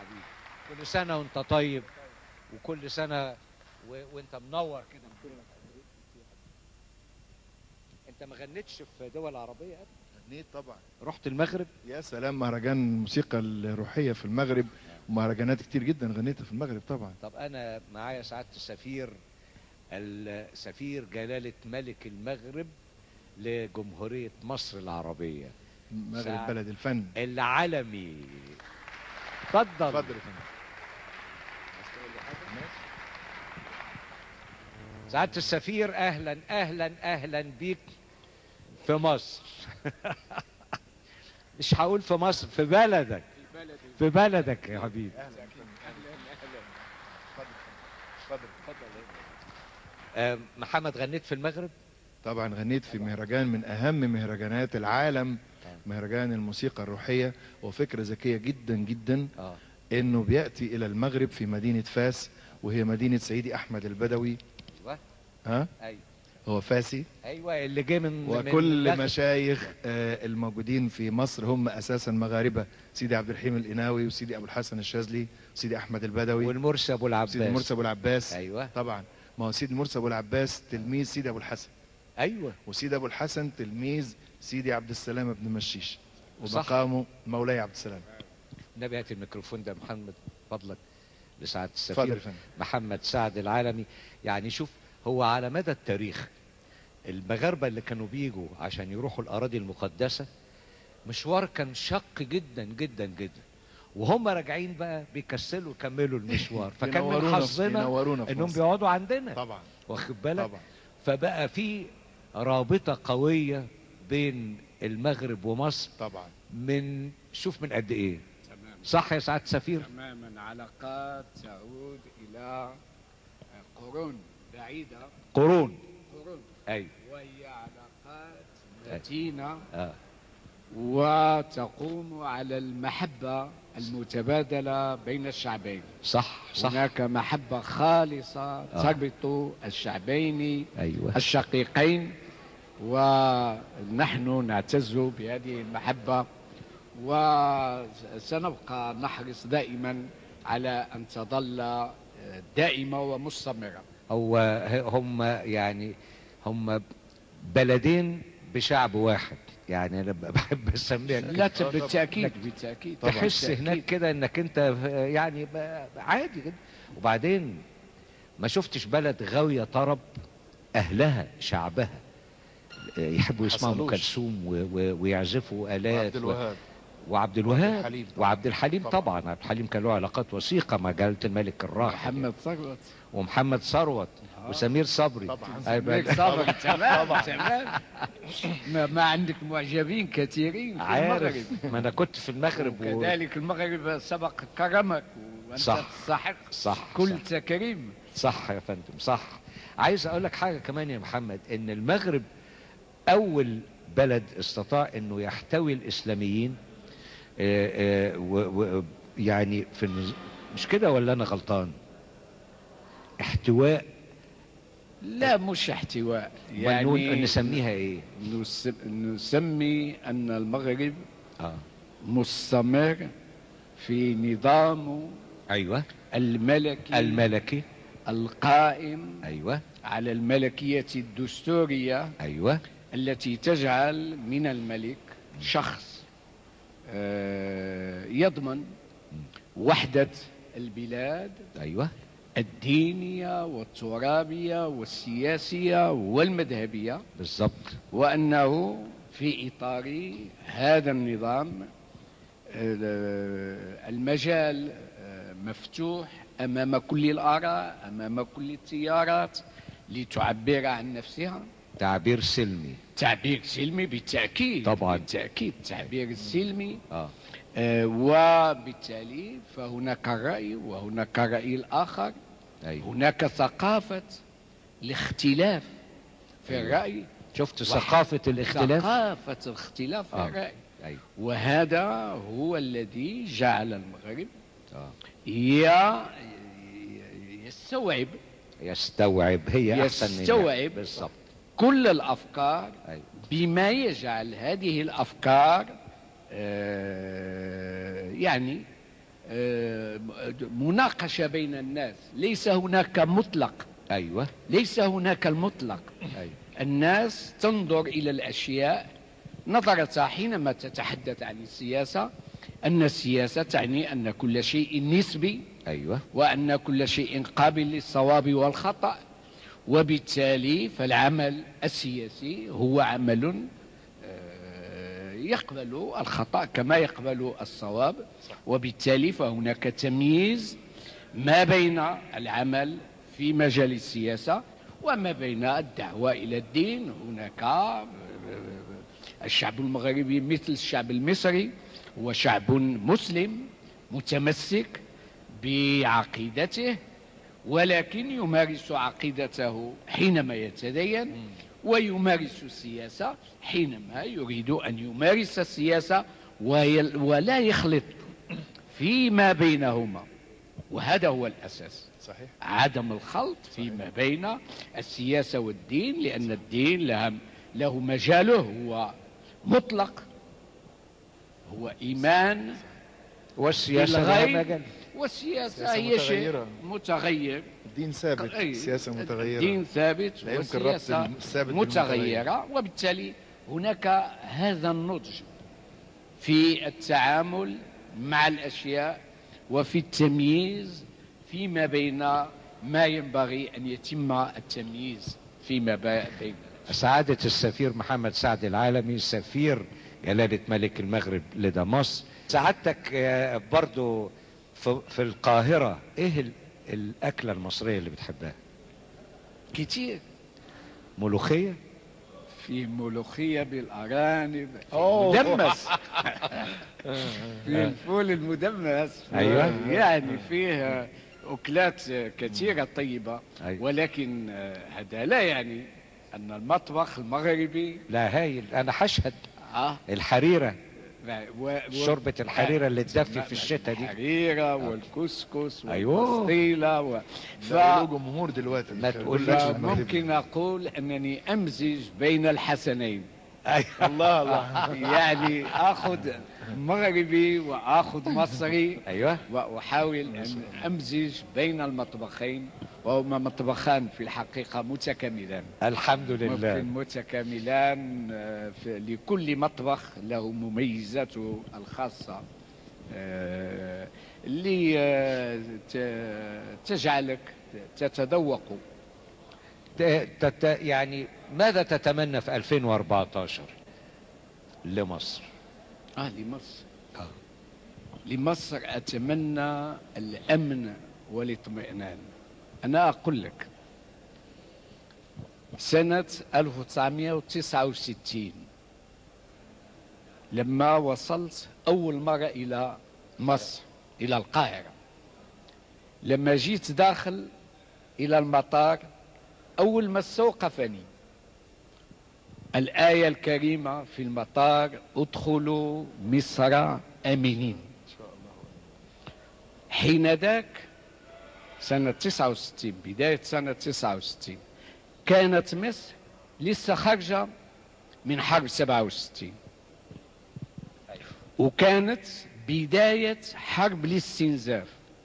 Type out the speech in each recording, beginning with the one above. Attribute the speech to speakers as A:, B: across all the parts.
A: حبيبي كل سنه وانت طيب وكل سنه و... وانت منور كده انت ما غنيتش في دول عربيه أبدا
B: غنيت طبعا
A: رحت المغرب
B: يا سلام مهرجان الموسيقى الروحيه في المغرب ومهرجانات كتير جدا غنيتها في المغرب طبعا
A: طب انا معايا سعاده السفير السفير جلاله ملك المغرب لجمهوريه مصر العربيه
B: المغرب
A: سعد.
B: بلد الفن
A: العالمي اتفضل
B: اتفضل يا فندم
A: سعاده السفير اهلا اهلا اهلا بيك في مصر مش هقول في مصر في بلدك في بلدك يا حبيبي آه، محمد غنيت في المغرب
B: طبعا غنيت في مهرجان من اهم مهرجانات العالم مهرجان الموسيقى الروحيه وفكره ذكيه جدا جدا
A: اه
B: انه بياتي الى المغرب في مدينه فاس وهي مدينه سيدي احمد البدوي
A: ايوه
B: ها
A: ايوه
B: هو فاسي
A: ايوه اللي جه من من
B: وكل
A: المغرب.
B: مشايخ آه، الموجودين في مصر هم اساسا مغاربه سيدي عبد الرحيم القناوي وسيدي ابو الحسن الشاذلي وسيدي احمد البدوي
A: والمرسي ابو العباس
B: سيدي مرسي ابو العباس
A: ايوه
B: طبعا ما هو سيدي مرسي ابو العباس تلميذ سيدي ابو الحسن
A: ايوه
B: وسيدي ابو الحسن تلميذ سيدي عبد السلام بن مشيش
A: صح.
B: ومقامه مولاي عبد السلام
A: النبي هات الميكروفون ده محمد فضلك لسعاده
B: اتفضل يا
A: السفير
B: فندم
A: محمد سعد العالمي يعني شوف هو على مدى التاريخ المغاربه اللي كانوا بيجوا عشان يروحوا الاراضي المقدسه مشوار كان شق جدا جدا جدا وهم راجعين بقى بيكسلوا يكملوا المشوار فكان من
B: ينورونا-
A: حظنا
B: ينورونا في
A: انهم
B: مصر.
A: بيقعدوا عندنا
B: طبعا
A: واخد بالك
B: طبعا
A: فبقى في رابطه قويه بين المغرب ومصر
B: طبعا
A: من شوف من قد ايه
C: تمام
A: صح يا سعاده السفير
C: تماما علاقات تعود الى قرون بعيده
A: قرون
C: قرون
A: ايوه
C: وهي علاقات متينه
A: اه
C: وتقوم على المحبه المتبادله بين الشعبين
A: صح صح
C: هناك محبه خالصه تربط الشعبين
A: ايوه
C: الشقيقين ونحن نعتز بهذه المحبة وسنبقى نحرص دائما على أن تظل دائمة ومستمرة
A: هو هم يعني هم بلدين بشعب واحد يعني انا بحب اسميها كده.
C: لا بالتأكيد بالتأكيد
A: تحس
C: بالتأكيد.
A: هناك كده انك انت يعني ب- عادي جدا وبعدين ما شفتش بلد غاويه طرب اهلها شعبها يحبوا يسمعوا ام
B: حصلوش.
A: كلثوم و- و- ويعزفوا الات
B: عبد الوهاب
A: وعبد الوهاب
B: الحليم طبعاً.
A: وعبد الحليم
B: طبعاً.
A: طبعا عبد الحليم كان له علاقات وثيقه مع جلاله الملك الراحل
C: محمد ثروت
A: ومحمد ثروت وسمير صبري
B: طبعاً.
A: أيوة.
C: ملك صابر تمام تمام ما, ما عندك معجبين كثيرين في المغرب
A: عارف ما انا كنت في المغرب و...
C: وكذلك المغرب سبق كرمك وأنت
A: صح.
C: تستحق
A: صح
C: كل
A: صح.
C: تكريم
A: صح يا فندم صح عايز اقول لك حاجه كمان يا محمد ان المغرب اول بلد استطاع انه يحتوي الاسلاميين آه، آه، و- و- يعني في النز- مش كده ولا انا غلطان احتواء
C: لا مش احتواء
A: يعني
C: يعني
A: نسميها ايه
C: نس- نسمي أن المغرب
A: اه
C: مستمر في نظامه
A: ايوه
C: الملكي
A: الملكي
C: القائم
A: ايوه
C: على الملكية الدستورية
A: ايوه
C: التي تجعل من الملك شخص آه، يضمن وحدة البلاد
A: ايوه
C: الدينية والترابية والسياسية والمذهبية
A: بالظبط
C: وأنه في إطار هذا النظام آه، المجال آه، مفتوح أمام كل الآراء أمام كل التيارات لتعبر عن نفسها
A: تعبير سلمي
C: تعبير سلمي بالتأكيد
A: طبعاً.
C: بالتأكيد تعبير السلمي
A: اه
C: آه، وبالتالي فهناك رأي وهناك رأي الآخر
A: ايوه
C: هناك ثقافة الاختلاف في
A: أيوة.
C: الرأي
A: شفت ثقافه الاختلاف
C: ثقافة الاختلاف في
A: آه.
C: الرأي
A: ايوه
C: وهذا هو الذي جعل المغرب
A: اه
C: ي- يستوعب
A: يستوعب هي احسن من
C: يستوعب.
A: بالظبط
C: كل الأفكار
A: ايوه
C: بما يجعل هذه الأفكار آه، يعني آه، مناقشة بين الناس ليس هناك مطلق
A: ايوه
C: ليس هناك المطلق
A: ايوه
C: الناس تنظر إلى الأشياء نظرتها حينما تتحدث عن السياسة أن السياسة تعني أن كل شيء نسبي
A: ايوه
C: وأن كل شيء قابل للصواب والخطأ وبالتالي فالعمل السياسي هو عمل آه، يقبل الخطأ كما يقبل الصواب وبالتالي فهناك تمييز ما بين العمل في مجال السياسة وما بين الدعوة إلى الدين هناك آه، الشعب المغربي مثل الشعب المصري هو شعب مسلم متمسك بعقيدته ولكن يمارس عقيدته حينما يتدين ويمارس السياسة حينما يريد أن يمارس السياسة ويل- ولا يخلط فيما بينهما وهذا هو الأساس
B: صحيح
C: عدم الخلط فيما بين السياسة والدين لأن الدين له, له مجاله هو مطلق هو إيمان
A: والسياسه لها
C: بالغيب
A: مجال
C: والسياسة
B: سياسة
C: هي شيء
B: متغيرة.
C: متغير
B: الدين ثابت
C: أي،
B: السياسة متغيرة
C: الدين ثابت
B: لا يمكن ربط
C: والسياسة
B: الثابت بالمتغير.
C: متغيرة وبالتالي هناك هذا النضج في التعامل مع الأشياء وفي التمييز فيما بين ما ينبغي أن يتم التمييز فيما با- بين
A: سعادة السفير محمد سعد العالمي سفير جلالة ملك المغرب لدى مصر سعادتك آه، برضو في في القاهرة ايه ال- الأكلة المصرية اللي بتحبها
C: كتير
A: ملوخية
C: في ملوخية بالأرانب في
B: أوه.
C: مدمس في الفول المدمس
A: أيوة.
C: يعني فيه أكلات كثيرة طيبة
A: أيوة.
C: ولكن آه، هذا لا يعني أن المطبخ المغربي
A: لا هايل أنا هشهد
C: آه
A: الحريرة
C: و- و-
A: شوربة الحريرة اللي تدفي
C: ما-
A: في الشتاء دي
C: الحريرة والكسكس
A: أيوة.
C: والبسطيلة و... ف...
B: ده له جمهور دلوقتي
A: ما
B: في كل
A: تقولش
B: الأكل المغربي.
C: ممكن أقول أنني أمزج بين الحسنين
A: أيوة.
B: الله الله
C: يعني اخذ مغربي واخذ مصري
A: أيوة
C: واحاول ان امزج بين المطبخين وهما مطبخان في الحقيقه متكاملان
A: الحمد
C: ممكن
A: لله
C: متكاملان آه، في- لكل مطبخ له مميزاته الخاصه آه، اللي آه، ت- تجعلك تتذوق
A: ت- تت- يعني ماذا تتمنى في 2014 لمصر
C: اه لمصر
A: آه.
C: لمصر أتمنى الأمن والاطمئنان أنا أقول لك سنة 1969 لما وصلت أول مرة إلى مصر إلى القاهرة لما جيت داخل إلى المطار أول ما استوقفني الآية الكريمة في المطار ادخلوا مصر آمنين حين ذاك سنة 69 بداية سنة 69 كانت مصر لسه خارجة من حرب 67 وكانت بداية حرب الاستنزاف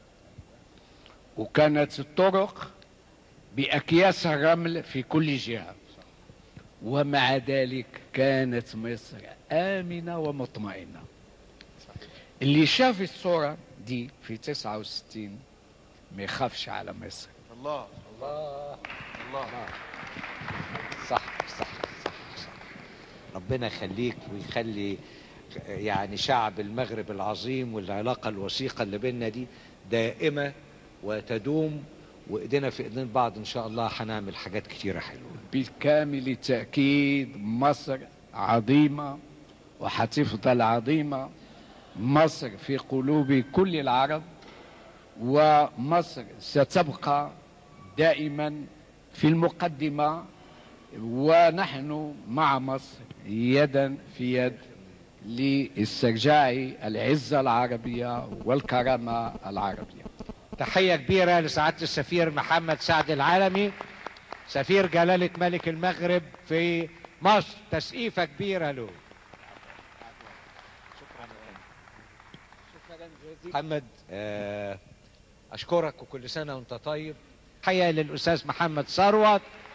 C: وكانت الطرق بأكياس الرمل في كل جهة ومع ذلك كانت مصر آمنة ومطمئنة اللي شاف الصورة دي في 69 ما يخافش على مصر
B: الله الله الله
A: صح صح صح صح ربنا يخليك ويخلي يعني شعب المغرب العظيم والعلاقة الوثيقة اللي بيننا دي دائمة وتدوم وايدينا في ايدين بعض ان شاء الله هنعمل حاجات كتيرة حلوة
C: بالكامل التأكيد مصر عظيمة وحتفضل عظيمة مصر في قلوب كل العرب ومصر ستبقى دائما في المقدمة ونحن مع مصر يدا في يد لاسترجاع العزة العربية والكرامة العربية
A: تحية كبيرة لسعادة السفير محمد سعد العالمي سفير جلالة ملك المغرب في مصر تسقيفة كبيرة له
C: شكرا جزيلا
A: محمد آه، اشكرك وكل سنه وانت طيب حيا للاستاذ محمد ثروت